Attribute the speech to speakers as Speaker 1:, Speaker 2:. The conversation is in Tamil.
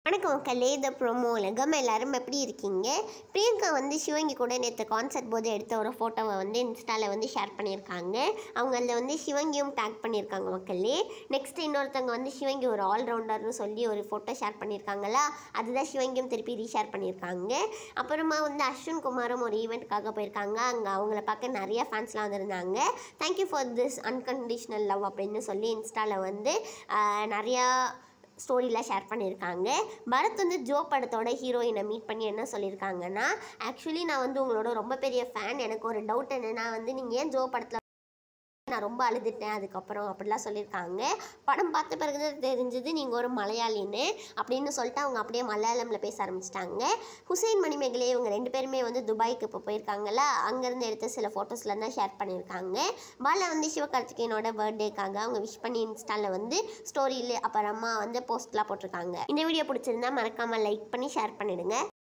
Speaker 1: வணக்கம் மக்களே த ப்ரோமோ உலகம் எல்லாரும் எப்படி இருக்கீங்க பிரியங்கா வந்து சிவங்கி கூட நேற்று கான்சர்ட் போது எடுத்த ஒரு ஃபோட்டோவை வந்து இன்ஸ்டாவில் வந்து ஷேர் பண்ணியிருக்காங்க அவங்க அதில் வந்து சிவங்கியும் டேக் பண்ணியிருக்காங்க மக்களே நெக்ஸ்ட் இன்னொருத்தவங்க வந்து சிவங்கி ஒரு ஆல்ரவுண்டர்னு சொல்லி ஒரு ஃபோட்டோ ஷேர் பண்ணியிருக்காங்களா அதுதான் சிவங்கியும் திருப்பி ரீஷேர் பண்ணியிருக்காங்க அப்புறமா வந்து அஸ்வின் குமாரும் ஒரு ஈவெண்ட்டுக்காக போயிருக்காங்க அங்கே அவங்கள பார்க்க நிறைய ஃபேன்ஸ்லாம் வந்திருந்தாங்க thank you for this unconditional love அப்படின்னு சொல்லி இன்ஸ்டாவில் வந்து ஆஹ், நிறையா ஸ்டோரியில் ஷேர் பண்ணியிருக்காங்க பரத் வந்து ஜோ படத்தோட ஹீரோயினை மீட் பண்ணி என்ன சொல்லியிருக்காங்கன்னா ஆக்சுவலி நான் வந்து உங்களோட ரொம்ப பெரிய ஃபேன் எனக்கு ஒரு டவுட் என்னன்னா வந்து நீங்கள் ஏன் ஜோ படத்தில் நான் ரொம்ப அழுதுட்டேன் அதுக்கப்புறம் அப்படிலாம் சொல்லியிருக்காங்க படம் பார்த்த பிறகு தான் தெரிஞ்சது நீங்கள் ஒரு மலையாளின்னு அப்படின்னு சொல்லிட்டு அவங்க அப்படியே மலையாளமில் பேச ஆரம்பிச்சிட்டாங்க ஹுசைன் மணிமேகலை இவங்க ரெண்டு பேருமே வந்து துபாய்க்கு இப்போ போயிருக்காங்களா அங்கேருந்து எடுத்த சில ஃபோட்டோஸ்லாம் தான் ஷேர் பண்ணியிருக்காங்க பாலா வந்து சிவகார்த்திகேயனோட பர்த்டேக்காக அவங்க விஷ் பண்ணி இன்ஸ்டாவில் வந்து ஸ்டோரியில் அப்புறமா வந்து போஸ்ட்லாம் போட்டிருக்காங்க இந்த வீடியோ பிடிச்சிருந்தா மறக்காமல் லைக் பண்ணி ஷேர் பண்ணிடுங்க